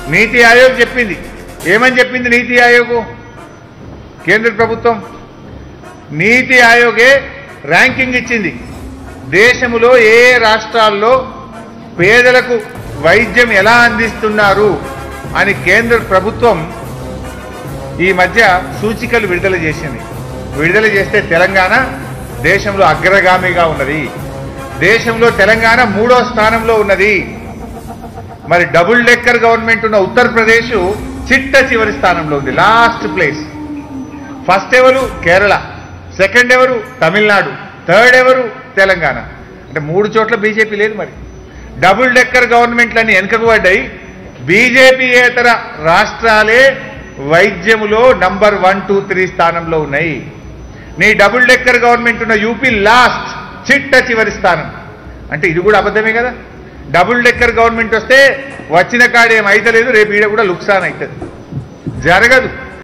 నీతి ఆయోగ్ చెప్పింది ఏమని చెప్పింది నీతి ఆయోగ్ కేంద్ర ప్రభుత్వం నీతి ఆయోగే ర్యాంకింగ్ ఇచ్చింది దేశములో ఏ ఏ రాష్ట్రాల్లో పేదలకు వైద్యం ఎలా అందిస్తున్నారు అని కేంద్ర ప్రభుత్వం ఈ మధ్య సూచికలు విడుదల చేసింది విడుదల చేస్తే తెలంగాణ దేశంలో అగ్రగామిగా ఉన్నది దేశంలో తెలంగాణ మూడో స్థానంలో ఉన్నది మరి డబుల్ డెక్కర్ గవర్నమెంట్ ఉన్న ఉత్తరప్రదేశ్ చిట్ట చివరి స్థానంలో ఉంది లాస్ట్ ప్లేస్ ఫస్ట్ ఎవరు కేరళ సెకండ్ ఎవరు తమిళనాడు థర్డ్ ఎవరు తెలంగాణ అంటే మూడు చోట్ల బీజేపీ లేదు మరి డబుల్ డెక్కర్ గవర్నమెంట్లన్నీ వెనుకకు పడ్డాయి బీజేపీయేతర రాష్ట్రాలే వైద్యములో నంబర్ వన్ టూ త్రీ స్థానంలో ఉన్నాయి నీ డబుల్ డెక్కర్ గవర్నమెంట్ ఉన్న యూపీ లాస్ట్ చిట్ట చివరి స్థానం అంటే ఇది కూడా అబద్ధమే కదా డబుల్ డెక్కర్ గవర్నమెంట్ వస్తే వచ్చిన కాడేం అయితలేదు రేపు ఈడ కూడా లుక్సాన్ అవుతుంది జరగదు